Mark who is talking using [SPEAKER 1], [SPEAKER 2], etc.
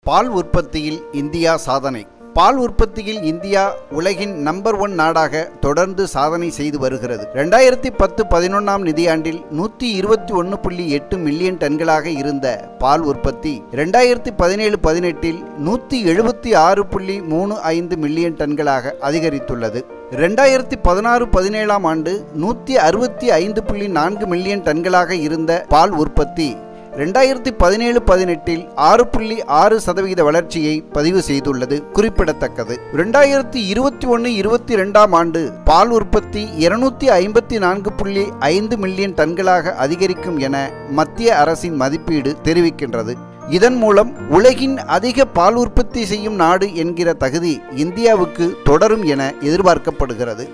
[SPEAKER 1] பால் உற்பத்தியில் இந்தியா சாதனை பால் உற்பத்தியில் இந்தியா உலகின் நம்பர் ஒன் நாடாக தொடர்ந்து சாதனை செய்து வருகிறது ரெண்டாயிரத்தி பத்து பதினொன்றாம் நிதியாண்டில் நூற்றி இருபத்தி ஒன்று புள்ளி எட்டு மில்லியன் டன்களாக இருந்த பால் உற்பத்தி ரெண்டாயிரத்தி பதினேழு பதினெட்டில் நூற்றி எழுபத்தி ஆறு புள்ளி மூணு ஐந்து மில்லியன் டன்களாக அதிகரித்துள்ளது ரெண்டாயிரத்தி பதினாறு பதினேழாம் ஆண்டு நூற்றி அறுபத்தி ஐந்து புள்ளி நான்கு மில்லியன் டன்களாக இருந்த பால் உற்பத்தி ரெண்டாயிரத்தி பதினேழு பதினெட்டில் ஆறு புள்ளி ஆறு சதவிகித வளர்ச்சியை பதிவு செய்துள்ளது குறிப்பிடத்தக்கது ரெண்டாயிரத்தி இருபத்தி ஒன்று இருபத்தி ரெண்டாம் ஆண்டு பால் உற்பத்தி இருநூத்தி ஐம்பத்தி நான்கு புள்ளி ஐந்து மில்லியன் டன்களாக அதிகரிக்கும் என மத்திய அரசின் மதிப்பீடு தெரிவிக்கின்றது இதன் மூலம் உலகின் அதிக பால் உற்பத்தி செய்யும் நாடு என்கிற தகுதி இந்தியாவுக்கு தொடரும் என எதிர்பார்க்கப்படுகிறது